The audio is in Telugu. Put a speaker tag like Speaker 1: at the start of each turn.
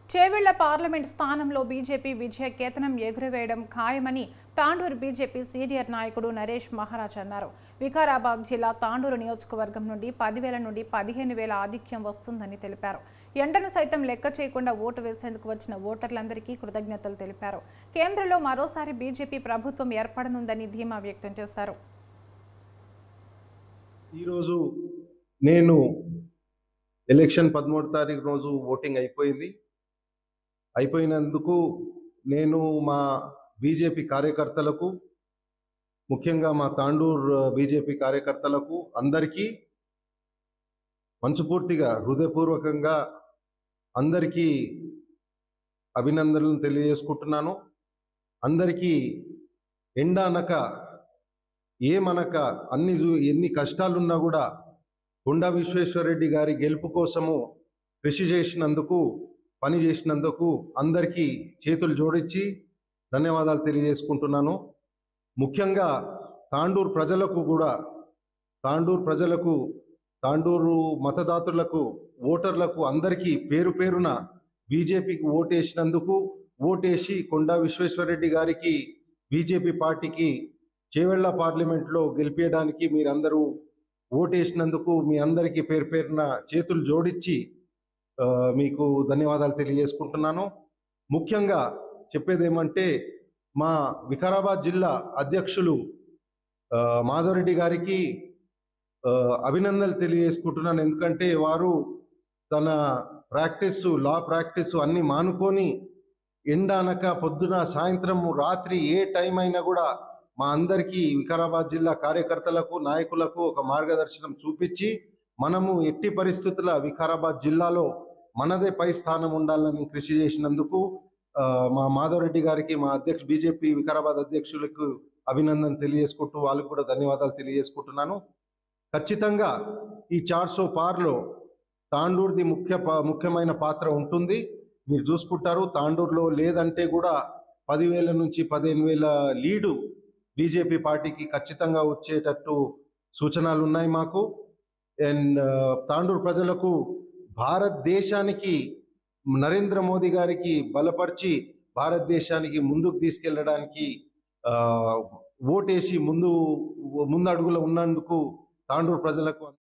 Speaker 1: చేవెళ్ల పార్లమెంట్ స్థానంలో బీజేపీ విజయ కేతనం ఎగురవేయడం ఖాయమని తాండూరు బీజేపీ సీనియర్ నాయకుడు నరేష్ మహారాజ్ అన్నారు వికారాబాద్ జిల్లా తాండూరు నియోజకవర్గం నుండి పదివేల నుండి పదిహేను వేల ఆధిక్యం వస్తుందని తెలిపారు ఎండను సైతం లెక్క చేయకుండా ఓటు వేసేందుకు వచ్చిన ఓటర్లందరికీ కృతజ్ఞతలు తెలిపారు కేంద్రంలో మరోసారి బీజేపీ ప్రభుత్వం ఏర్పడనుందని ధీమా వ్యక్తం చేశారు
Speaker 2: ఈరోజు నేను ఎలక్షన్ పదమూడు తారీఖు రోజు ఓటింగ్ అయిపోయింది అయిపోయినందుకు నేను మా బీజేపీ కార్యకర్తలకు ముఖ్యంగా మా తాండూర్ బీజేపీ కార్యకర్తలకు అందరికీ మనస్ఫూర్తిగా హృదయపూర్వకంగా అందరికీ అభినందనలు తెలియజేసుకుంటున్నాను అందరికీ ఎండ అనక ఏమనక అన్ని జు- ఎన్ని కష్టాలున్నా కూడా కొండా విశ్వేశ్వరరెడ్డి గారి గెలుపు కోసము కృషి చేసినందుకు పని చేసినందుకు అందరికీ చేతులు జోడించి ధన్యవాదాలు తెలియజేసుకుంటున్నాను ముఖ్యంగా తాండూరు ప్రజలకు కూడా తాండూరు ప్రజలకు తాండూరు మతదాతులకు ఓటర్లకు అందరికీ పేరు పేరున బీజేపీకి ఓటేసినందుకు ఓటేసి కొండా విశ్వేశ్వరరెడ్డి గారికి బీజేపీ పార్టీకి చేవెళ్ల పార్లమెంట్లో గెలిపించడానికి మీరందరూ ఓటేసినందుకు మీ అందరికీ పేరు పేరున చేతులు జోడించి ఆ, మీకు ధన్యవాదాలు తెలియజేసుకుంటున్నాను ముఖ్యంగా చెప్పేది ఏమంటే మా వికారాబాద్ జిల్లా అధ్యక్షులు ఆ, మాధవరెడ్డి గారికి ఆ, అభినందనలు తెలియజేసుకుంటున్నాను ఎందుకంటే వారు తన ప్రాక్టీస్ లా ప్రాక్టీస్ అన్ని మానుకొని ఎండ అనక పొద్దున సాయంత్రం రాత్రి ఏ టైం అయినా కూడా మా అందరికీ వికారాబాద్ జిల్లా కార్యకర్తలకు నాయకులకు ఒక మార్గదర్శనం చూపించి మనము ఎట్టి పరిస్థితుల వికారాబాద్ జిల్లాలో మనదే పై స్థానం ఉండాలని కృషి చేసినందుకు ఆ, మా మాధవరెడ్డి గారికి మా అధ్యక్ష బీజేపీ వికారాబాద్ అధ్యక్షులకు అభినందన తెలియజేసుకుంటూ వాళ్ళకు కూడా ధన్యవాదాలు తెలియజేసుకుంటున్నాను ఖచ్చితంగా ఈ చార్సో పార్లో తాండూరుది ముఖ్య పా- ముఖ్యమైన పాత్ర ఉంటుంది మీరు చూసుకుంటారు తాండూరులో లేదంటే కూడా పదివేల నుంచి పదిహేను వేల లీడు బీజేపీ పార్టీకి ఖచ్చితంగా వచ్చేటట్టు సూచనలు ఉన్నాయి మాకు అండ్ తాండూరు ప్రజలకు భారతదేశానికి నరేంద్ర మోదీ గారికి బలపరిచి భారతదేశానికి ముందుకు తీసుకెళ్ళడానికి ఆ, ఓటేసి ముందు ముందు అడుగులో ఉన్నందుకు తాండూరు ప్రజలకు